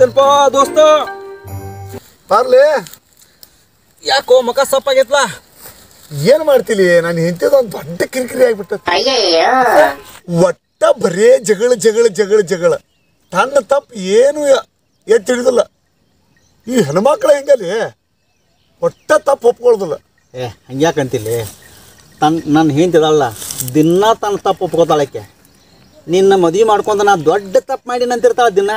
ಬರ್ತೇನಪ್ಪ ದೋಸ್ತ ಬರ್ಲಿ ಯಾಕೋ ಮಕ ಸಪ್ಪಾಗೈತ್ಲ ಏನ್ ಮಾಡ್ತಿಲಿ ನಾನು ಹೆಂಡತಿದ ಒಂದು ದೊಡ್ಡ ಕಿರಿಕಿರಿ ಆಗ್ಬಿಟ್ಟ ಒಟ್ಟ ಬರೇ ಜಗಳ ಜಗಳ ಜಗಳ ಜಗಳ ತನ್ನ ತಪ್ಪು ಏನು ಎದ್ದು ತಿಳಿದಿಲ್ಲ ಈ ಹೆಣ್ಮಕ್ಳ ಹೆಂಗಲ್ಲಿ ಒಟ್ಟ ತಪ್ಪು ಒಪ್ಕೊಳ್ದಿಲ್ಲ ಏ ಹಂಗ್ಯಾಕಂತಿಲ್ಲಿ ತನ್ನ ನನ್ನ ಹೆಂತಿದಲ್ಲ ದಿನ ತನ್ನ ತಪ್ಪು ಒಪ್ಕೋತಾಳಕ್ಕೆ ನಿನ್ನ ಮದುವೆ ಮಾಡ್ಕೊಂತ ನಾ ದೊಡ್ಡ ತಪ್ಪು ಮಾಡಿ ನಂತಿರ್ತಾಳ ದಿನ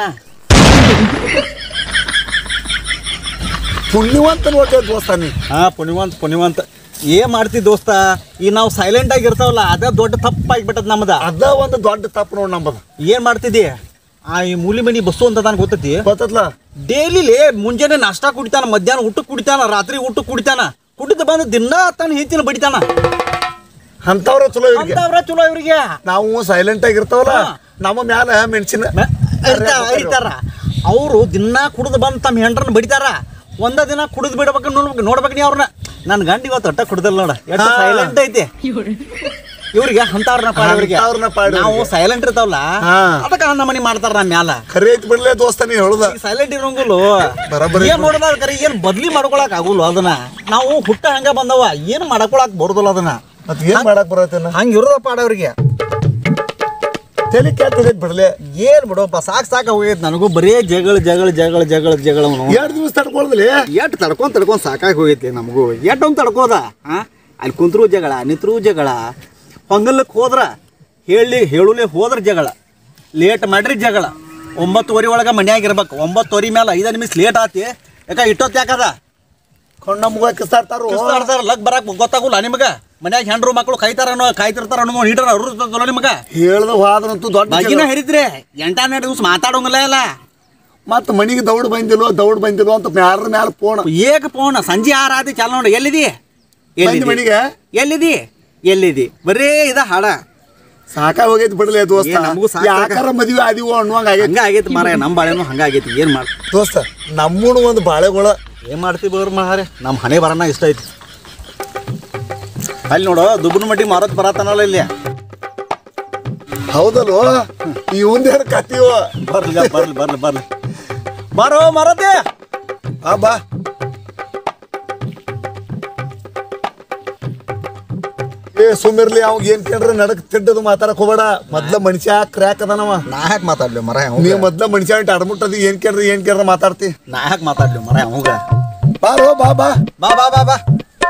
ಪುಣ್ಯವಂತ ನೋಡ್ತೇವೆ ದೋಸ್ತ ನೀ ಹಾಂ ಪುಣ್ಯವಂತ ಪುಣ್ಯವಂತ ಏನ್ ಮಾಡ್ತಿ ದೋಸ್ತ ಈ ನಾವು ಸೈಲೆಂಟ್ ಆಗಿ ಇರ್ತಾವಲ್ಲ ಅದೇ ದೊಡ್ಡ ತಪ್ಪಾಗಿಬಿಟ್ಟದ ನಮ್ದ ಅದ ಒಂದು ದೊಡ್ಡ ತಪ್ಪು ನೋಡಿ ನಂಬದ ಏನ್ ಮಾಡ್ತಿದ್ದಿ ಆ ಈ ಮೂಲಿ ಮನಿ ಬಸ್ಸು ಅಂತ ತಾನು ಗೊತ್ತೈತಿ ಗೊತ್ತತ್ಲ ಡೈಲಿಲಿ ಮುಂಜಾನೆ ನಾಷ್ಟಾ ಕುಡಿತಾನ ಮಧ್ಯಾಹ್ನ ಊಟಕ್ಕೆ ಕುಡಿತಾನ ರಾತ್ರಿ ಊಟಕ್ಕೆ ಕುಡಿತಾನ ಕುಡಿದ ಬಂದು ದಿನ ತಾನು ಹೆಂಚಿನ ಬಡಿತಾನ ಅಂತವ್ರ ಚಲೋ ಇವ್ರಿಗೆ ಅಂತವ್ರ ಚಲೋ ಇವ್ರಿಗೆ ನಾವು ಸೈಲೆಂಟ್ ಆಗಿ ಇರ್ತಾವಲ್ಲ ಹಾ. ನಮ್ಮ ಮ್ಯಾಲ ಮೆಣಸಿನ ಅರಿತಾರ ಅವರು ದಿನ ಕುಡಿದು ಬಂದು ತಮ್ಮ ಹೆಂಡ್ರನ್ನ ಬಡಿತಾರ ಒಂದ ದಿನ ಕುಡಿದು ಬಿಡ್ಬೇಕು ನೋಡ್ಬೇಕು ನೋಡ್ಬೇಕು ನೀ ಅವ್ರನ್ನ ನನ್ನ ಗಂಡ ಇವತ್ತು ಒಟ್ಟ ಕುಡ್ದಲ್ಲ ನೋಡ ಎಷ್ಟು ಹಾ. ಸೈಲೆಂಟ್ ಐತಿ ಇವ್ರಿಗೆ ಅಂತವ್ರನ್ನ ಪಾಡ ಇವ್ರಿಗೆ ಅಂಥವ್ರನ್ನ ಪಾಡ್ ನಾವು ಇವ್ರಿಗೆ. ಸೈಲೆಂಟ್ ಇರ್ತಾವಲ್ಲ ಹಾ. ಅದಕ್ಕೆ ನಮ್ಮ ಮನಿ ಮಾಡ್ತಾರ ನಮ್ಮ ಮ್ಯಾಲ ಖರೆ ಐತಿ ಬಿಡ್ಲೆ ದೋಸ್ತ ನೀ ಹೇಳುದ ಸೈಲೆಂಟ್ ಇರೋಂಗಿಲ್ಲ ಬರಾಬರಿ ಏನ್ ಮಾಡೋದಾದ ಕರೆ ಏನ್ ಬದ್ಲಿ ಮಾಡ್ಕೊಳಕ್ ಆಗುಲ್ಲ ಅದನ್ನ ನಾವು ಹುಟ್ಟ ಹಂಗ ಬಂದವ ಏನ್ ಮಾಡ್ಕೊಳಕ್ ಬರುದಿಲ್ಲ ಅದನ್ನ ಮತ್ ಏನ್ ಮಾಡಕ್ ಬರತ್ತೇನ ಹಂಗ ಇರೋದ ಪಾಡ ಅವ್ರಿಗೆ ತಲೆ ಕೆಟ್ಟದೈತ್ ಬಿಡ್ಲೆ ಏನ್ ಬಿಡೋಪ್ಪ ಸಾಕ್ ಸಾಕ ಹೋಗೈತಿ ನನಗೂ ಬರೇ ಜಗಳ ಜಗಳ ಜಗಳ ಜಗಳ ಜಗಳ ಎರಡ್ ದಿವಸ ತಡ್ಕೊಳ್ದಲಿ ಎಟ್ ತಡ್ಕೊಂಡ್ ತಡ್ಕೊಂಡ್ ಸಾಕಾಗಿ ಹೋಗೈತಿ ನಮಗೂ ಎಟ್ ಒಂದ್ ತಡ್ಕೋದ ಹಾ ಅಲ್ಲಿ ಕುಂತ್ರು ಜಗಳ ನಿಂತ್ರು ಜಗಳ ಹೊಂಗಲಕ್ಕೆ ಹೋದ್ರ ಹೇಳಿ ಹೇಳುಲೆ ಹೋದ್ರ ಜಗಳ ಲೇಟ್ ಮಾಡ್ರಿ ಜಗಳ ಒಂಬತ್ತುವರೆ ಒಳಗೆ ಮನ್ಯಾಗ ಇರ್ಬೇಕು ಒಂಬತ್ತುವರೆ ಮೇಲೆ ಐದು ನಿಮಿಷ ಲೇಟ್ ಆತಿ ಯಾಕ ಇಟ್ಟೊತ್ತು ಯಾಕದ ಕೊಂಡ ಮುಗ ಕಿಸ್ತಾಡ್ತಾರು ಆಡ್ತಾರ ಲಗ್ ಬರಾಕ್ ಗೊತ್ತಾಗುಲ್ಲ ನಿಮಗ ಮನ್ಯಾಗ ಹೆಂಡ್ರು ಮಕ್ಕಳು ಕಾಯ್ತಾರ ಅನ್ನೋ ಕಾಯ್ತಿರ್ತಾರ ಅನ್ನೋ ಹಿಡ್ರ ಅವ್ರು ನಿಮಗ ಹೇಳ್ದ ಹೋದ್ರಂತೂ ದೊಡ್ಡ ಬಗಿನ ಜಗಳ. ಹರಿದ್ರಿ ಎಂಟಾನೆರಡು ದಿವ್ಸ ಮಾತಾಡೋಂಗಿಲ್ಲ ಇಲ್ಲ ಮತ್ ಮನಿಗೆ ದೌಡ್ ಬಂದಿಲ್ವೋ ದೌಡ್ ಬಂದಿಲ್ವೋ ಅಂತ ಯಾರ ಮ್ಯಾಲ ಫೋನ್ ಏಕ ಫೋನ್ ಸಂಜೆ ಆರು ಆದಿ ಚಾಲ ನೋಡಿ ಎಲ್ಲಿದಿ ಬಂದಿ ಎಲ್ಲಿದಿ ಮನಿಗೆ ಎಲ್ಲಿದಿ ಎಲ್ಲಿದಿ ಬರೇ ಇದ ಹಾಡ ಸಾಕಾಗ್ ಹೋಗೈತಿ ಬಿಡ್ಲೆ ದೋಸ್ತ ಏ, ನಮಗೂ ಸಾಕಾಗ- ಯಾಕಾರ ಮದ್ವೆ ಆದಿವೋ ಅನ್ನುವಂಗ ಆಗೈತಿ ಹಂಗ ಆಗೈತಿ ಮಾರ ನಮ್ಮ ಬಾಳೆನೂ ಹಂಗ ಆಗೈತಿ ಏನ್ ಮಾಡ್ ದೋಸ್ತ ನಮ್ಮೂನು ಒಂದು ಬಾಳೆಗೊಳ ಏನ್ ಮಾಡ್ತೀವಿ ಬೋರ್ ಮಾರೆ ನಮ್ಮ ಹಣೆ ಬರನ ಇಷ್ಟ ಐತಿ ಅಲ್ಲಿ ನೋಡು ದುಬ್ಬನ ಮಟ್ಟಿ ಮಾರೋದ್ ಬರತ್ತಾನಲ್ಲ ಇಲ್ಲಿ ಹೌದಲ್ವೋ ಇವಂದೇನ ಕತ್ತೀವೋ ಬರ್ಲಿ ಬರ್ಲಿ ಬರ್ಲಿ ಬರ್ಲಿ ಬಾರೋ ಮಾರತೆ ಆ ಬಾ ಏ ಸುಮ್ಮಿರ್ಲಿ ಅವ್ ಏನ್ ಕೇಳ್ರೆ ನಡಕ್ ತಿಡ್ಡದು ಮಾತಾಡಕ್ ಹೋಗ್ಬೇಡ ಮೊದ್ಲ ಮನುಷ್ಯ ಕ್ರ್ಯಾಕ್ ಅದಾನವ ನಾ ಯಾಕೆ ಮಾತಾಡ್ಲಿ ಮರ ನೀವ್ ಮೊದ್ಲ ಮನುಷ್ಯ ಇಟ್ಟು ಅಡ್ಮುಟ್ಟದಿ ಏನ್ ಕೇಳ್ರಿ ಏನ್ ಕೇಳ್ರ ಮಾತಾಡ್ತಿ ನಾ ಯಾಕೆ ಮಾತಾಡ್ಲಿ ಮರ ಅವಂಗ ಬಾರೋ ಬಾ ಬಾ ಬಾ ಬಾ ಬಾ ಬಾ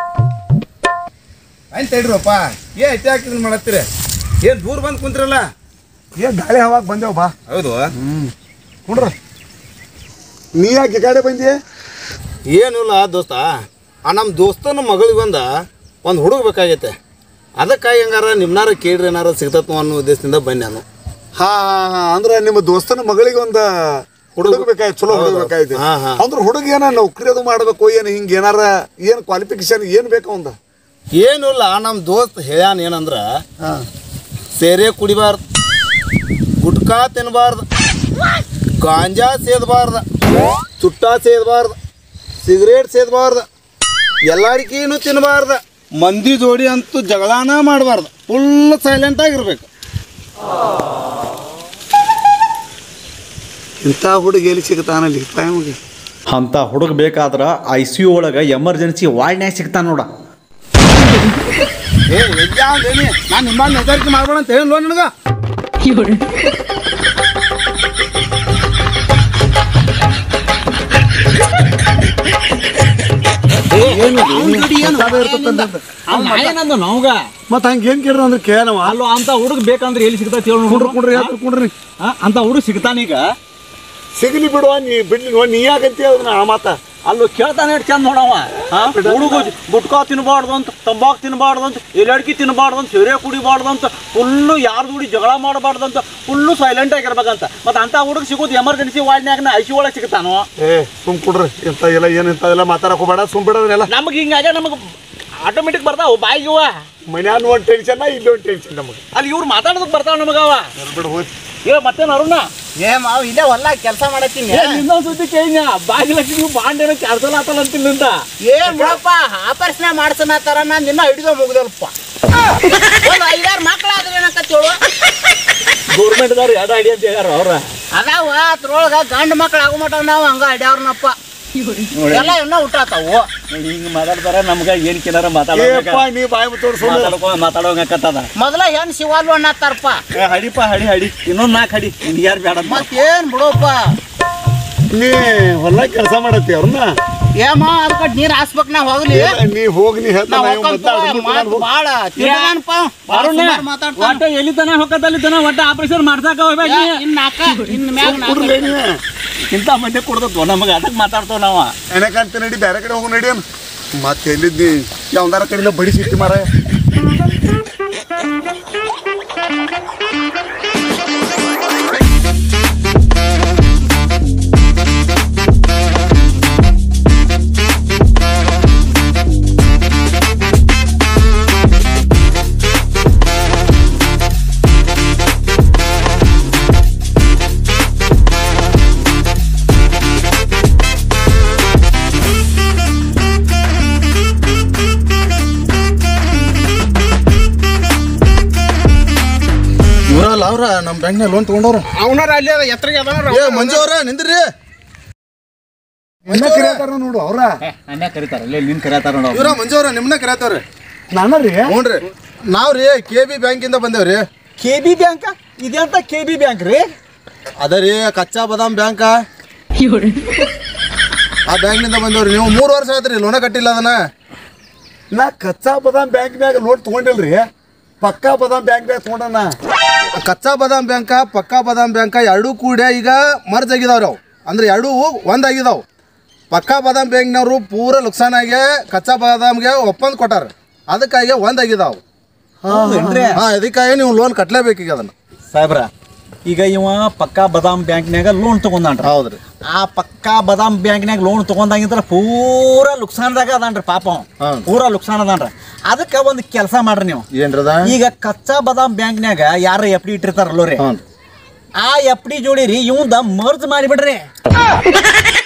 ಆಯ್ತು ತಡ್ರಪ್ಪ ಏ ಐತೆ ಹಾಕಿದ್ ಮಾಡತ್ತೀರಿ ಏನ್ ದೂರ ಬಂದು ಕುಂತಿರಲ್ಲ ಏ ಗಾಳಿ ಹವಾಗ್ ಬಂದೇವ್ ಬಾ ಹೌದು ಕುಂಡ್ರ ನೀ ಯಾಕೆ ಈ ಕಡೆ ಬಂದಿ ಏನಿಲ್ಲ ದೋಸ್ತ ಆ ನಮ್ಮ ದೋಸ್ತನ ಮಗಳಿಗೊಂದ ಒಂದು ಹುಡುಗ ಬೇಕಾಗೈತೆ ಅದಕ್ಕಾಗಿ ಹಂಗಾರ ನಿಮ್ನಾರ ಕೇಳ್ರಿ ಏನಾರ ಸಿಗ್ತತ್ತು ಅನ್ನೋ ಉದ್ದೇಶದಿಂದ ಬನ್ನಿ ನಾನು ಹಾ ಹಾ ಹಾ ಅಂದ್ರೆ ನಿಮ್ಮ ದೋಸ್ತನ ಮಗಳಿಗೆ ಒಂದ ಹುಡುಗ ಬೇಕಾಯ್ತು ಚಲೋ ಹುಡುಗ ಬೇಕಾಯ್ತು ಹಾ, ಹಾ. ಅಂದ್ರೆ ಹುಡುಗ ಏನ ನೌಕರಿ ಅದು ಮಾಡ್ಬೇಕು ಏನ್ ಹಿಂಗ ಏನಾರ ಏನ್ ಕ್ವಾಲಿಫಿಕೇಶನ್ ಏನ್ ಬೇಕು ಅವಂದ ಏನಿಲ್ಲ ನಮ್ಮ ದೋಸ್ತ್ ಹೇಳ್ಯಾನ ಏನಂದ್ರ ಸೇರೆ ಕುಡಿಬಾರ್ದು ಗುಟ್ಕಾ ತಿನ್ನಬಾರ್ದು ಗಾಂಜಾ ಸೇದಬಾರ್ದು ಚುಟ್ಟ ಸೇದಬಾರ್ದು ಸಿಗರೇಟ್ ಸೇದಬಾರ್ದು ಎಲ್ಲಾರಿಗೇನು ತಿನ್ನಬಾರ್ದು ಮಂದಿ ಜೋಡಿ ಅಂತೂ ಜಗಳಾನ ಮಾಡಬಾರ್ದು ಫುಲ್ ಸೈಲೆಂಟ್ ಆಗಿರ್ಬೇಕು ಇಂಥ ಹುಡುಗ ಎಲ್ಲಿ ಸಿಗ್ತಾನಲ್ಲಿ ಟೈಮ್ಗೆ ಅಂತ ಹುಡುಗ ಬೇಕಾದ್ರ ಐ ಸಿ ಯು ಒಳಗೆ ಎಮರ್ಜೆನ್ಸಿ ವಾರ್ಡ್ನ್ಯಾಗ ಸಿಗ್ತಾನ ನೋಡ ಏ ಎಲ್ಲಿ ನಾನು ನಿಮ್ಮ ನೆದರಿಕೆ ಮಾಡ್ಬೇಡ ಅಂತ ಹೇಳಿ ನನಗ ಏನಂದ ನಾವ್ಗ ಮತ್ತ ಹಂಗ ಏನ್ ಕೇಳ್ರ ಅಂದ್ರೆ ಕೇಳವ ಅಲ್ಲೋ ಅಂತ ಹುಡುಗ ಬೇಕಂದ್ರೆ ಎಲ್ಲಿ ಸಿಗ್ತೈತಿ ಹೇಳು ಕುಂಡ್ರಿ ಕುಂಡ್ರಿ ಯಾತ್ರ ಕುಂಡ್ರಿ ಆ, ಅಂತ ಹುಡುಗ ಸಿಗ್ತಾನೀಗ ಸಿಗಲಿ ಬಿಡುವ ನೀ ಬಿಡ್ಲಿ ನೋಡ್ ನೀ ಯಾಕಂತಿ ಅದನ್ನ ಆ ಮಾತ ಅಲ್ಲೋ ಕೇಳ್ತಾನೆ ಎಷ್ಟು ಚಂದ ನೋಡವ ಹುಡುಗ ಗುಟ್ಕಾ ತಿನ್ನಬಾರ್ದು ಅಂತ ತಂಬಾಕು ತಿನ್ನಬಾರ್ದು ಅಂತ ಎಲಡ್ಕಿ ತಿನ್ನಬಾರ್ದು ಅಂತ ಸೀರೆ ಕುಡಿಬಾರ್ದು ಅಂತ ಫುಲ್ಲು ಯಾರು ದುಡಿ ಜಗಳ ಮಾಡಬಾರ್ದು ಅಂತ ಫುಲ್ಲು ಸೈಲೆಂಟ್ ಆಗಿರ್ಬೇಕಂತ ಮತ್ತೆ ಅಂತ ಹುಡುಗ ಸಿಗೋದು ಎಮರ್ಜೆನ್ಸಿ ವಾರ್ಡ್ನ್ಯಾಗ ಐ ಸಿ ಒಳಗೆ ಸಿಗ್ತಾನೋ ಏ ಸುಮ್ ಕುಡ್ರಿ ಇಂಥ ಎಲ್ಲ ಏನ್ ಇಂಥದೆಲ್ಲ ಮಾತಾಡಕ್ ಹೋಗ್ಬೇಡ ಸುಮ್ ಬಿಡೋದನ್ನೆಲ್ಲ ನಮಗೆ ಹಿಂಗಾಗ ನಮಗೆ ಆಟೋಮೆಟಿಕ್ ಬರ್ತಾವ ಬಾಯಿಗಿವ ಮನ್ಯಾನ ಒಂದ್ ಟೆನ್ಷನ್ ಇಲ್ಲಿ ಒಂದ್ ಟೆನ್ಷನ್ ನಮಗೆ ಅಲ್ಲಿ ಇವ್ರು ಮಾತಾಡೋದಕ್ಕೆ ಬರ್ತಾವ ನಮಗವ ಬಿಡು ಹೋಯ್ತು ಏ ಮತ್ತೇನು ಅರುಣ ಏ ಮಾವು ಇಲ್ಲೇ ಹೊಲ ಕೆಲಸ ಮಾಡತ್ತೀನಿ ಇನ್ನೊಂದು ಸುದ್ದಿ ಕೇಳಿನ ಬಾಗಿಲಕ್ಕೆ ನೀವು ಬಾಂಡ್ ಏನೋ ಕ್ಯಾನ್ಸಲ್ ಆತಲ್ಲ ಅಂತಿಲ್ಲಿಂದ ಏನ್ ಬಿಡಪ್ಪ ಆಪರೇಷನ್ ಮಾಡ್ಸನತ್ತಾರ ನಾನು ನಿನ್ನ ಹಿಡಿದ ಮುಗ್ದಲ್ಪ ಒಂದು ಐದಾರು ಮಕ್ಳು ಆದ್ರೆ ಏನಕತ್ತೇಳು ಗೌರ್ಮೆಂಟ್ದವ್ರು ಎರಡು ಐಡಿಯಾ ಅಂತ ಹೇಳ್ಯಾರ ಅವ್ರ ಅದಾವ ಅದ್ರೊಳಗ ಗಂಡ ಮಕ್ಳು ಆಗೋ ಮಟ ನಾವು ಹಂಗ ಅಡ್ಯಾವ್ರನಪ್ಪ ಎಲ್ಲ ಇನ್ನೂ ಹುಟ್ಟಾತಾವು ಹಿಂಗ್ ಮಾತಾಡ್ತಾರ ನಮ್ಗ ಏನ್ ಕೇಳಾರ ಏಪ್ಪ ನೀ ಬಾಯಿ ಮುಚ್ಚೋಡು ಸುಮ್ಮನೆ ಮಾತಾಡ್ಕೊ ಮಾತಾಡೋಂಗತ್ತದ ಮೊದಲ ಹೆಣ್ ಶಿವಾಲ್ವ ಅನ್ನತ್ತಾರಪ್ಪ ಹಡಿಪ ಹಡಿ ಹಡಿ ಇನ್ನೊಂದ್ ನಾಲ್ಕು ಹಡಿ ನಿನ್ ಯಾರು ಬೇಡ ಮತ್ತೇನ್ ಬಿಡೋಪ್ಪ ನೀ ಹೊಲ ಕೆಲಸ ಮಾಡತ್ತಿ ಅವ್ರನ್ನ ಏಮ ಅದಕ್ಕ ನೀರ್ ಹಾಸ್ಬೇಕ್ ನಾ ಹೋಗ್ಲಿ ನೀ ಹೋಗಿ ನೀ ನಾ ಹೇಳ್ತಾನ ಹೋಗ್ಕಂತ ಮಾತ್ ಬಾಳ ತಿರ್ಗಾನಪ್ಪ ಬಾಳ ಸುಮಾರ್ ಮಾತಾಡ್ತಾನ ಒಟ್ಟ ಎಲ್ಲಿ ತನ ಹೊಕ್ಕದಲ್ಲಿ ತನ ಒಟ್ಟ ಆಪರೇಷನ್ ಮಾಡ್ಸಾಕ ಹೋಗ್ಬೇಕು ಏ, ಇನ್ ನಾಕ ಇನ್ ಮ್ಯಾಗ ನಾಕ ಇಂಥ ಮಂದಿ ಕೊಡ್ತತ್ವ ನಮಗೆ ಅದಕ್ಕೆ ಮಾತಾಡ್ತೇವ ನಾವ ಎಣ್ಣೆ ಕಾಣ್ತಿ ನಡಿ ಬೇರೆ ಕಡೆ ಹೋಗು ನಡಿ ಮತ್ತೆ ಎಲ್ಲಿದ್ದಿ ಯಾವ್ದಾರ ಕಡೆಯಿಂದ ಬಡಿಸಿಟ್ಟಿ ಮಾರ ಇವರಲ್ಲ ಅವ್ರ ನಮ್ಮ ಬ್ಯಾಂಕ್ನಾಗ ಲೋನ್ ತೊಗೊಂಡವ್ರ ಅವನಾರ ಅಲ್ಲಿ ಅದ ಎತ್ತರಿಗೆ ಅದಾನ ಏ ಮಂಜು ಅವ್ರ ನಿಂದ್ರಿ ಎಣ್ಣೆ ಕರಿಯಾತಾರ ನೋಡು ಅವ್ರ ಅನ್ಯ ಕರೀತಾರ ಅಲ್ಲೇ ನಿನ್ ಕರೀತಾರ ನೋಡು ಇವ್ರ ಮಂಜು ಅವ್ರ ನಿಮ್ಮನ್ನ ಕರೆಯತ್ತವ್ರಿ ನಾನ ರೀ ಹ್ಞೂ ರೀ ನಾವು ರೀ ಕೆ ಬಿ ಬ್ಯಾಂಕಿಂದ ಬಂದೇವ್ರಿ ಕೆ ಬಿ ಬ್ಯಾಂಕ್ ಇದೆಂತ ಕೆ ಬಿ ಬ್ಯಾಂಕ್ ರೀ ಅದ ರೀ ಕಚ್ಚಾ ಬದಾಮ್ ಬ್ಯಾಂಕ ಆ ಬ್ಯಾಂಕ್ನಿಂದ ಬಂದೇವ್ರಿ ನೀವು ಮೂರು ವರ್ಷ ಆಯ್ತು ಲೋನ ಕಟ್ಟಿಲ್ಲ ಅದನ್ನ ನಾ ಕಚ್ಚಾ ಬದಾಮ್ ಬ್ಯಾಂಕ್ನ್ಯಾಗ ಲೋನ್ ತಗೊಂಡಿಲ್ರಿ ಪಕ್ಕಾ ಬದಾಮ್ ಬ್ಯಾಂಕ್ನ್ಯಾಗ ತಗೊಂಡನ ಕಚ್ಚಾ ಬದಾಮ್ ಬ್ಯಾಂಕ ಪಕ್ಕಾ ಬದಾಮ್ ಬ್ಯಾಂಕ ಎರಡೂ ಕೂಡ ಈಗ ಮರ್ಜ್ ಆಗಿದಾವ್ರಿ ಅವು ಅಂದ್ರೆ ಎರಡೂ ಒಂದಾಗಿದಾವ್ ಪಕ್ಕಾ ಬದಾಮ್ ಬ್ಯಾಂಕ್ನವರು ಪೂರ ಲುಕ್ಸಾನಾಗೆ ಕಚ್ಚಾ ಬದಾಮ್ಗೆ ಒಪ್ಪಂದ ಕೊಟ್ಟಾರ ಅದಕ್ಕಾಗಿ ಒಂದಾಗಿದಾವ್ ಹಾ ಅದಕ್ಕಾಗಿ ನೀವು ಲೋನ್ ಕಟ್ಲೇಬೇಕೀಗ ಅದನ್ನ ಸಾಹೇಬ್ರ ಈಗ ಇವ ಪಕ್ಕಾ ಬದಾಮ್ ಬ್ಯಾಂಕ್ನ್ಯಾಗ ಲೋನ್ ತಗೊಂಡಾನ್ರಿ ಹೌದ್ರಿ ಆ ಪಕ್ಕಾ ಬದಾಮ್ ಬ್ಯಾಂಕ್ನ್ಯಾಗ ಲೋನ್ ತಗೊಂಡಾಗಿಂದ್ರ ಪೂರಾ ಲುಕ್ಸಾನ್ದಾಗ ಅದಾನ್ರಿ ಪಾಪ ಅವ. ಹಾಂ. ಪೂರಾ ಲುಕ್ಸಾನ್ ಅದಾನ್ರಿ ಅದಕ್ಕೆ ಒಂದು ಕೆಲಸ ಮಾಡ್ರಿ ನೀವು ಏನ್ರದ ಈಗ ಕಚ್ಚಾ ಬದಾಮ್ ಬ್ಯಾಂಕ್ನ್ಯಾಗ ಯಾರ ಎಫ್ ಡಿ ಇಟ್ಟಿರ್ತಾರಲ್ಲೋ ರೀ ಹ್ಞೂ ಆ ಎಫ್ ಡಿ ಜೋಡಿ ರೀ ಇವಂದ ಮರ್ಜ್ ಮಾಡಿಬಿಡ್ರಿ